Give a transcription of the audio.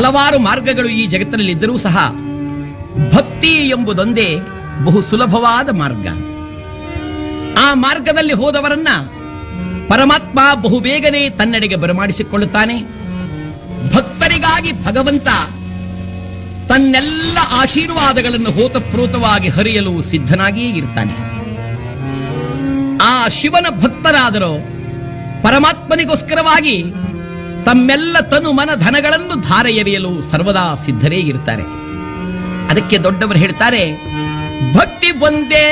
ಹಲವಾರು ಮಾರ್ಗಗಳು ಈ ಜಗತ್ತಿನಲ್ಲಿ ಇದ್ದರೂ ಸಹ ಭಕ್ತಿ ಎಂಬುದೊಂದೇ ಬಹು ಸುಲಭವಾದ ಮಾರ್ಗ ಆ ಮಾರ್ಗದಲ್ಲಿ ಹೋದವರನ್ನ ಪರಮಾತ್ಮ ಬಹುಬೇಗನೆ ತನ್ನೆಡೆಗೆ ಬರಮಾಡಿಸಿಕೊಳ್ಳುತ್ತಾನೆ ಭಕ್ತರಿಗಾಗಿ ಭಗವಂತ ತನ್ನೆಲ್ಲ ಆಶೀರ್ವಾದಗಳನ್ನು ಹೋತಪ್ರೋತವಾಗಿ ಹರಿಯಲು ಸಿದ್ಧನಾಗಿಯೇ ಇರ್ತಾನೆ ಆ ಶಿವನ ಭಕ್ತರಾದರೋ ಪರಮಾತ್ಮನಿಗೋಸ್ಕರವಾಗಿ ತಮ್ಮೆಲ್ಲ ತನು ಮನ ಧನಗಳನ್ನು ಧಾರೆ ಎರೆಯಲು ಸರ್ವದಾ ಸಿದ್ಧರೇ ಇರ್ತಾರೆ ಅದಕ್ಕೆ ದೊಡ್ಡವರು ಹೇಳ್ತಾರೆ ಭಕ್ತಿ ಒಂದೇ